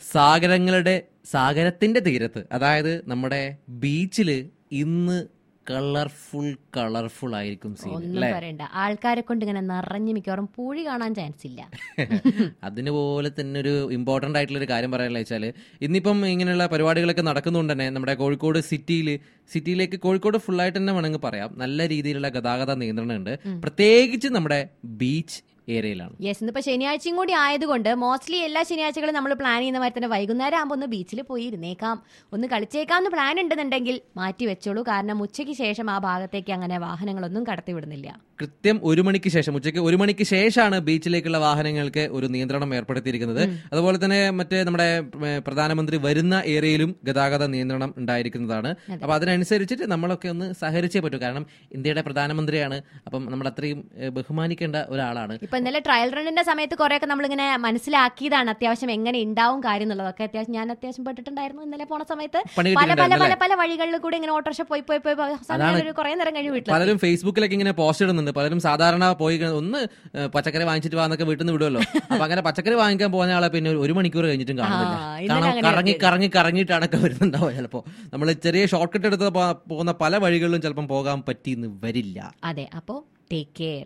സാഗരങ്ങളുടെ സാഗരത്തിന്റെ തീരത്ത് അതായത് നമ്മുടെ ബീച്ചില് ഇന്ന് കളർഫുൾ കളർഫുൾ ആയിരിക്കും സീൻ ഒന്നും പറയണ്ട ആൾക്കാരെ കൊണ്ട് ഇങ്ങനെ നിറഞ്ഞു മിക്കവാറും പൂഴി കാണാൻ ചാൻസ് ഇല്ല അതിന് പോലെ തന്നെ ഒരു ഇമ്പോർട്ടന്റ് ആയിട്ടുള്ള ഒരു കാര്യം പറയാനുള്ള വെച്ചാൽ ഇന്നിപ്പം ഇങ്ങനെയുള്ള പരിപാടികളൊക്കെ നടക്കുന്നുണ്ട് തന്നെ നമ്മുടെ കോഴിക്കോട് സിറ്റിയിൽ സിറ്റിയിലേക്ക് കോഴിക്കോട് full ആയിട്ട് തന്നെ വേണമെങ്കിൽ പറയാം നല്ല രീതിയിലുള്ള ഗതാഗത നിയന്ത്രണം ഉണ്ട് പ്രത്യേകിച്ച് നമ്മുടെ ബീച്ച് ഏരിയയിലാണ് യെസ് ഇന്നിപ്പോ ശനിയാഴ്ചയും കൂടി ആയതുകൊണ്ട് മോസ്റ്റ്ലി എല്ലാ ശനിയാഴ്ചകളും നമ്മൾ പ്ലാൻ ചെയ്യുന്ന മാതിരി തന്നെ വൈകുന്നേരം ആകുമ്പോൾ ഒന്ന് ബീച്ചിൽ പോയി ഇരുന്നേക്കാം ഒന്ന് കളിച്ചേക്കാം എന്ന് പ്ലാൻ ഉണ്ടെന്നുണ്ടെങ്കിൽ മാറ്റി വെച്ചോളൂ കാരണം ഉച്ചയ്ക്ക് ശേഷം ആ ഭാഗത്തേക്ക് അങ്ങനെ വാഹനങ്ങളൊന്നും കടത്തി വിടുന്നില്ല കൃത്യം ഒരു മണിക്ക് ശേഷം ഉച്ചയ്ക്ക് ഒരു മണിക്ക് ശേഷമാണ് ബീച്ചിലേക്കുള്ള വാഹനങ്ങൾക്ക് ഒരു നിയന്ത്രണം ഏർപ്പെടുത്തിയിരിക്കുന്നത് അതുപോലെ തന്നെ മറ്റേ നമ്മുടെ ഏ, പ്രധാനമന്ത്രി വരുന്ന ഏരിയയിലും ഗതാഗത നിയന്ത്രണം ഉണ്ടായിരിക്കുന്നതാണ് അപ്പൊ അതിനനുസരിച്ചിട്ട് നമ്മളൊക്കെ ഒന്ന് സഹകരിച്ചേ പറ്റൂ കാരണം ഇന്ത്യയുടെ പ്രധാനമന്ത്രിയാണ് അപ്പം നമ്മൾ അത്രയും ഏ, ബഹുമാനിക്കേണ്ട ഒരാളാണ് ഇപ്പൊ ഇന്നലെ ട്രയൽ റണ്ണിന്റെ സമയത്ത് കുറെയൊക്കെ നമ്മളിങ്ങനെ മനസ്സിലാക്കിയതാണ് അത്യാവശ്യം എങ്ങനെ ഉണ്ടാവും കാര്യം എന്നുള്ളതൊക്കെ അത്യാവശ്യം ഞാൻ അത്യാവശ്യം പെട്ടിട്ടുണ്ടായിരുന്നു ഇന്നലെ പോണ സമയത്ത് പണി പല പല പല കിട്ടിയിട്ടുണ്ടായിരുന്നു പല വഴികളിൽ കൂടെ ഇങ്ങനെ ഓട്ടോറിക്ഷ പോയി പോയി പോയി പോയി അവസാനം ഞാനൊരു കുറെ നേരം കഴിഞ്ഞ് വീട്ടിൽ പലരും ഫേസ്ബുക്കിലൊക്കെ ഇങ്ങനെ പോസ്റ്റ് ഇടുന്നുണ്ട് പലരും സാധാരണ പോയി കഴിഞ്ഞ് ഒന്ന് ഏ, പച്ചക്കറി വാങ്ങിച്ചിട്ട് വാന്നൊക്കെ വീട്ടിൽ നിന്ന് വിടുമല്ലോ അപ്പൊ അങ്ങനെ പച്ചക്കറി വാങ്ങിക്കാൻ പോകുന്ന ആളെ പിന്നെ ഒരു- ഒരു മണിക്കൂർ കഴിഞ്ഞിട്ടും കാണുന്നില്ല ആ, ഇന്നലെ കാരണം അങ്ങനെ കറങ്ങി കറങ്ങി കറങ്ങിയിട്ടാണൊക്കെ വരുന്നുണ്ടാവുക ചിലപ്പോ നമ്മൾ ചെറിയ ഷോർട്ട് കട്ട് എടുത്ത് പോ- പോകുന്ന പല വഴികളിലും ചിലപ്പം പോകാൻ പറ്റിയെന്ന് വരില്ല അതെ അപ്പോ ടേക്ക് കെയർ